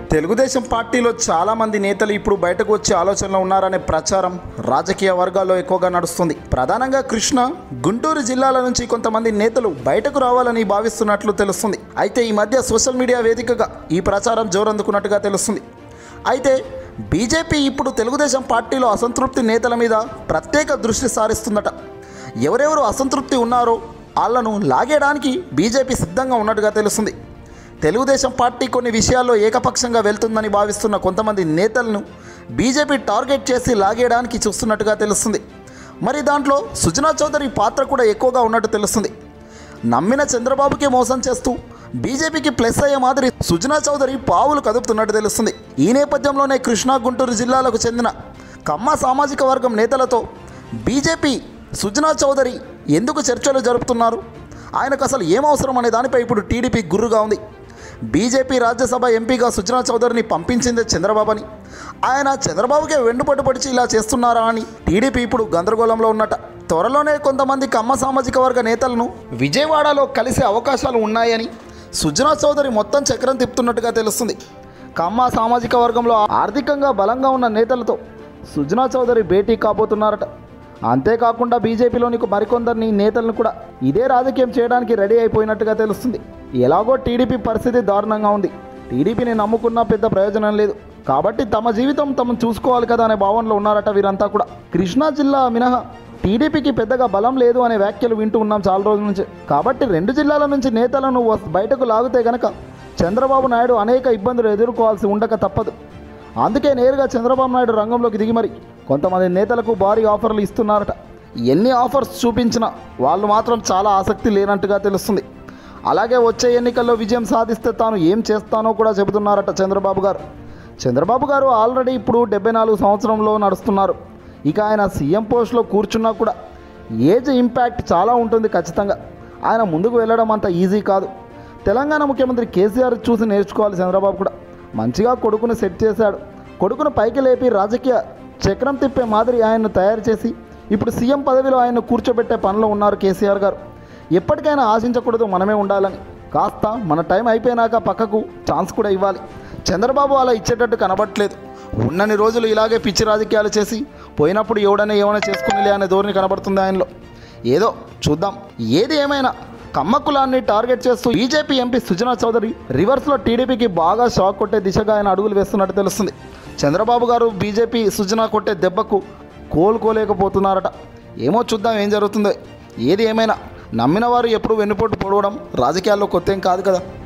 తెలుగుదేశం పార్టీలో చాలా మంది నేతలు ఇప్పుడు బయటకు వచ్చే ఆలోచనలో ఉన్నారనే ప్రచారం రాజకీయ వర్గాల్లో ఎక్కువగా నడుస్తుంది ప్రధానంగా కృష్ణ గుంటూరు జిల్లాల నుంచి కొంతమంది నేతలు బయటకు రావాలని భావిస్తున్నట్లు తెలుస్తుంది అయితే ఈ మధ్య సోషల్ మీడియా వేదికగా ఈ ప్రచారం జోరందుకున్నట్టుగా తెలుస్తుంది అయితే బీజేపీ ఇప్పుడు తెలుగుదేశం పార్టీలో అసంతృప్తి నేతల మీద ప్రత్యేక దృష్టి సారిస్తుందట ఎవరెవరు అసంతృప్తి ఉన్నారో వాళ్ళను లాగేయడానికి బీజేపీ సిద్ధంగా ఉన్నట్టుగా తెలుస్తుంది తెలుగుదేశం పార్టీ కొన్ని విషయాల్లో ఏకపక్షంగా వెళ్తుందని భావిస్తున్న కొంతమంది నేతలను బీజేపీ టార్గెట్ చేసి లాగేయడానికి చూస్తున్నట్టుగా తెలుస్తుంది మరి దాంట్లో సుజనా చౌదరి పాత్ర కూడా ఎక్కువగా ఉన్నట్టు తెలుస్తుంది నమ్మిన చంద్రబాబుకే మోసం చేస్తూ బీజేపీకి ప్లస్ అయ్యే మాదిరి సుజనా చౌదరి పావులు కదుపుతున్నట్టు తెలుస్తుంది ఈ నేపథ్యంలోనే కృష్ణా గుంటూరు జిల్లాలకు చెందిన కమ్మ సామాజిక వర్గం నేతలతో బీజేపీ సుజనా చౌదరి ఎందుకు చర్చలు జరుపుతున్నారు ఆయనకు అసలు ఏం అవసరం అనే దానిపై ఇప్పుడు టీడీపీ గుర్రుగా ఉంది బీజేపీ రాజ్యసభ ఎంపీగా సుజనా చౌదరిని పంపించిందే చంద్రబాబు అని ఆయన చంద్రబాబుకే వెండుపట్టు పడిచి ఇలా చేస్తున్నారా అని టీడీపీ ఇప్పుడు గందరగోళంలో ఉన్నట త్వరలోనే కొంతమంది కమ్మ సామాజిక వర్గ నేతలను విజయవాడలో కలిసే అవకాశాలు ఉన్నాయని సుజనా చౌదరి మొత్తం చక్రం తిప్పుతున్నట్టుగా తెలుస్తుంది కమ్మ సామాజిక వర్గంలో ఆర్థికంగా బలంగా ఉన్న నేతలతో సుజనా చౌదరి భేటీ కాబోతున్నారట అంతేకాకుండా బీజేపీలోని మరికొందరిని నేతలను కూడా ఇదే రాజకీయం చేయడానికి రెడీ అయిపోయినట్టుగా తెలుస్తుంది ఎలాగో టీడీపీ పరిస్థితి దారుణంగా ఉంది టీడీపీని నమ్ముకున్నా పెద్ద ప్రయోజనం లేదు కాబట్టి తమ జీవితం తమ చూసుకోవాలి కదా అనే భావనలో ఉన్నారట వీరంతా కూడా కృష్ణా జిల్లా మినహా టీడీపీకి పెద్దగా బలం లేదు అనే వ్యాఖ్యలు వింటూ ఉన్నాం చాలా రోజుల నుంచి కాబట్టి రెండు జిల్లాల నుంచి నేతలను వస్- బయటకు లాగితే గనక చంద్రబాబు నాయుడు అనేక ఇబ్బందులు ఎదుర్కోవాల్సి ఉండక తప్పదు అందుకే నేరుగా చంద్రబాబు నాయుడు రంగంలోకి దిగి మరి కొంతమంది నేతలకు భారీ ఆఫర్లు ఇస్తున్నారట ఎన్ని ఆఫర్స్ చూపించినా వాళ్ళు మాత్రం చాలా ఆసక్తి లేనట్టుగా తెలుస్తుంది అలాగే వచ్చే ఎన్నికల్లో విజయం సాధిస్తే తాను ఏం చేస్తానో కూడా చెబుతున్నారట చంద్రబాబు గారు చంద్రబాబు గారు ఆల్రెడీ ఇప్పుడు డెబ్బై నాలుగు సంవత్సరంలో నడుస్తున్నారు ఇక ఆయన సీఎం పోస్ట్లో కూర్చున్నా కూడా ఏజ్ ఇంపాక్ట్ చాలా ఉంటుంది ఖచ్చితంగా ఆయన ముందుకు వెళ్ళడం అంత ఈజీ కాదు తెలంగాణ ముఖ్యమంత్రి కేసీఆర్ చూసి నేర్చుకోవాలి చంద్రబాబు కూడా మంచిగా కొడుకును సెట్ చేశాడు కొడుకును పైకి లేపి రాజకీయ చక్రం తిప్పే మాదిరి ఆయన్ను తయారు చేసి ఇప్పుడు సీఎం పదవిలో ఆయన్ను కూర్చోబెట్టే పనిలో ఉన్నారు కేసీఆర్ గారు ఎప్పటికైనా ఆశించకూడదు మనమే ఉండాలని కాస్త మన టైం అయిపోయినాక పక్కకు ఛాన్స్ కూడా ఇవ్వాలి చంద్రబాబు అలా ఇచ్చేటట్టు కనబడట్లేదు ఉన్నన్ని రోజులు ఇలాగే పిచ్చి రాజకీయాలు చేసి పోయినప్పుడు ఎవడైనా ఏమైనా చేసుకునిలే అనే ధోరణి కనబడుతుంది ఆయనలో ఏదో చూద్దాం ఏది ఏమైనా కమ్మ కులాన్ని టార్గెట్ చేస్తూ బీజేపీ ఎంపీ సుజనా చౌదరి రివర్స్లో టీడీపీకి బాగా షాక్ కొట్టే దిశగా ఆయన అడుగులు వేస్తున్నట్టు తెలుస్తుంది చంద్రబాబు గారు బీజేపీ సుజనా కొట్టే దెబ్బకు కోలుకోలేకపోతున్నారట ఏమో చూద్దాం ఏం జరుగుతుందో ఏది ఏమైనా నమ్మిన వారు ఎప్పుడు వెన్నుపోటు పొడవడం రాజకీయాల్లో కొత్త ఏం కాదు కదా